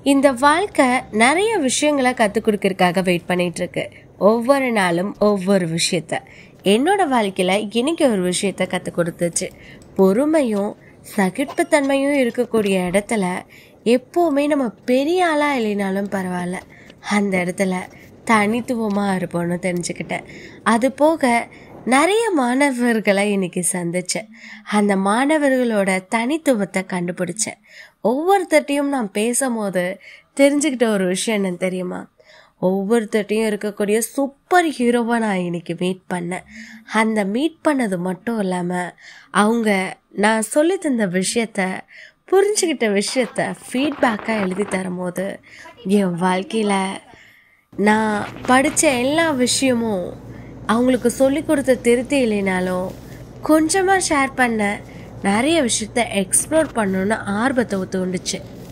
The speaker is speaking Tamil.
இந்த வாழ்க்கை நிறைய விஷயங்களை கற்றுக் கொடுக்கறதுக்காக வெயிட் பண்ணிட்டு இருக்கு ஒவ்வொரு நாளும் ஒவ்வொரு விஷயத்த என்னோட வாழ்க்கையில் இன்னைக்கு ஒரு விஷயத்த கற்றுக் கொடுத்துச்சு பொறுமையும் சகிப்புத்தன்மையும் இருக்கக்கூடிய இடத்துல எப்போவுமே நம்ம பெரிய ஆளாக இல்லைனாலும் பரவாயில்ல அந்த இடத்துல தனித்துவமாக இருப்போம்னு தெரிஞ்சுக்கிட்டேன் அது போக நிறைய மாணவர்களை இன்னைக்கு சந்திச்சேன் அந்த மாணவர்களோட தனித்துவத்தை கண்டுபிடிச்சேன் ஒவ்வொருத்தட்டையும் நான் பேசும்போது தெரிஞ்சுக்கிட்ட ஒரு விஷயம் என்ன தெரியுமா ஒவ்வொருத்தட்டையும் இருக்கக்கூடிய சூப்பர் ஹீரோவை நான் இன்னைக்கு மீட் பண்ணேன் அந்த மீட் பண்ணது மட்டும் இல்லாமல் அவங்க நான் சொல்லி தந்த விஷயத்த புரிஞ்சுக்கிட்ட விஷயத்த ஃபீட்பேக்காக எழுதி தரும்போது என் வாழ்க்கையில் நான் படித்த எல்லா விஷயமும் அவங்களுக்கு சொல்லி கொடுத்த திருத்தி இல்லைனாலும் கொஞ்சமாக ஷேர் பண்ண நிறைய விஷயத்த எக்ஸ்ப்ளோர் பண்ணணுன்னு ஆர்வத்தை தூண்டுச்சு